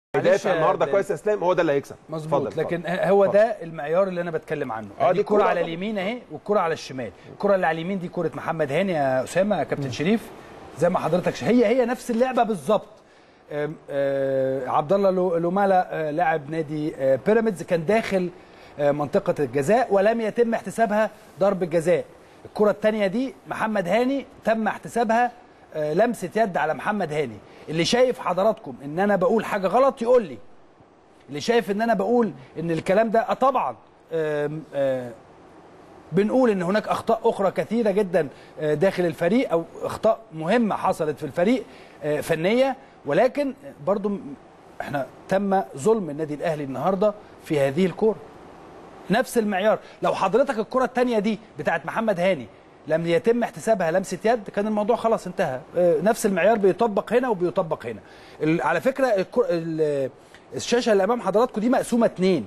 هيدافع معلش، النهارده ده- كويس يا اسلام هو ده اللي هيكسب مظبوط اتفضل، لكن اتفضل. هو اتفضل. ده المعيار اللي انا بتكلم عنه اه، دي دي الكره كرة على طبعا. اليمين اهي والكره على الشمال الكره اللي على اليمين دي كره محمد هاني يا اسامه يا كابتن شريف زي ما حضرتك ش- هي هي نفس اللعبه بالظبط آم، آه، عبد الله لو- لومالا آه، لاعب نادي آه، بيراميدز كان داخل آه، منطقه الجزاء ولم يتم احتسابها ضربه جزاء الكره الثانيه دي محمد هاني تم احتسابها آه، لمسه يد على محمد هاني اللي شايف حضراتكم ان انا بقول حاجه غلط يقول لي اللي شايف ان انا بقول ان الكلام ده آه طبعا آم، آه، بنقول ان هناك اخطاء اخرى كثيره جدا آه، داخل الفريق او اخطاء مهمه حصلت في الفريق آه، فنيه ولكن برضو م- احنا تم ظلم النادي الاهلي النهارده في هذه الكوره نفس المعيار لو حضرتك الكره الثانيه دي بتاعت محمد هاني لم يتم احتسابها لمسه يد كان الموضوع خلاص انتهى آه، نفس المعيار بيطبق هنا وبيطبق هنا ال- على فكره الكر- ال- الشاشه اللي امام حضراتكم دي مقسومه اتنين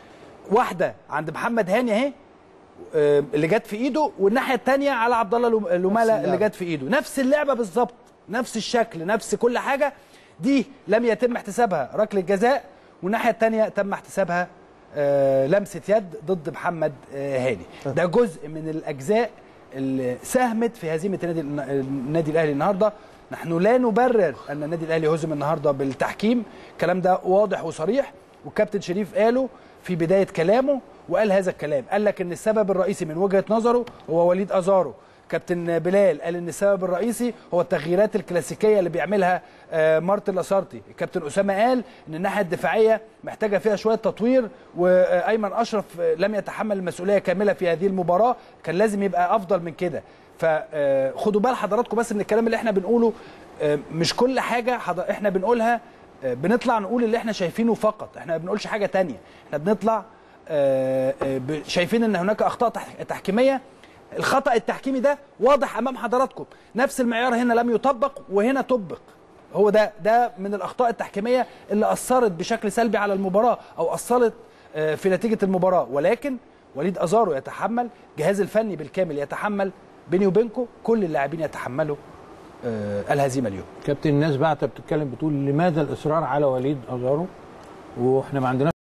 واحده عند محمد هاني اهي آه، اللي جت في ايده والناحيه الثانيه على عبد الله لوم- لومالا اللي جت في ايده نفس اللعبه بالظبط نفس الشكل نفس كل حاجه دي لم يتم احتسابها ركله جزاء والناحيه الثانيه تم احتسابها آه، لمسه يد ضد محمد آه، هاني ده جزء من الاجزاء اللي ساهمت في هزيمه النادي النادي الاهلي النهارده نحن لا نبرر ان النادي الاهلي هزم النهارده بالتحكيم الكلام ده واضح وصريح والكابتن شريف قاله في بدايه كلامه وقال هذا الكلام قال لك ان السبب الرئيسي من وجهه نظره هو وليد ازارو كابتن بلال قال ان السبب الرئيسي هو التغييرات الكلاسيكيه اللي بيعملها آه، مارتن لاسارتي الكابتن اسامه قال ان الناحيه الدفاعيه محتاجه فيها شويه تطوير وايمن اشرف آه، لم يتحمل المسؤوليه كامله في هذه المباراه كان لازم يبقى افضل من كده فخدوا بال حضراتكم بس من الكلام اللي احنا بنقوله آه، مش كل حاجه حضر- احنا بنقولها آه، بنطلع نقول اللي احنا شايفينه فقط احنا ما بنقولش حاجه تانية احنا بنطلع آه، آه، ب- شايفين ان هناك اخطاء تح- تحكيميه الخطا التحكيمي ده واضح امام حضراتكم نفس المعيار هنا لم يطبق وهنا طبق هو ده ده من الاخطاء التحكيميه اللي اثرت بشكل سلبي على المباراه او اثرت آه، في نتيجه المباراه ولكن وليد ازارو يتحمل جهاز الفني بالكامل يتحمل بيني وبينكم كل اللاعبين يتحملوا آه، الهزيمه اليوم كابتن الناس بعتها بتتكلم بتقول لماذا الاصرار على وليد ازارو واحنا ما عندناش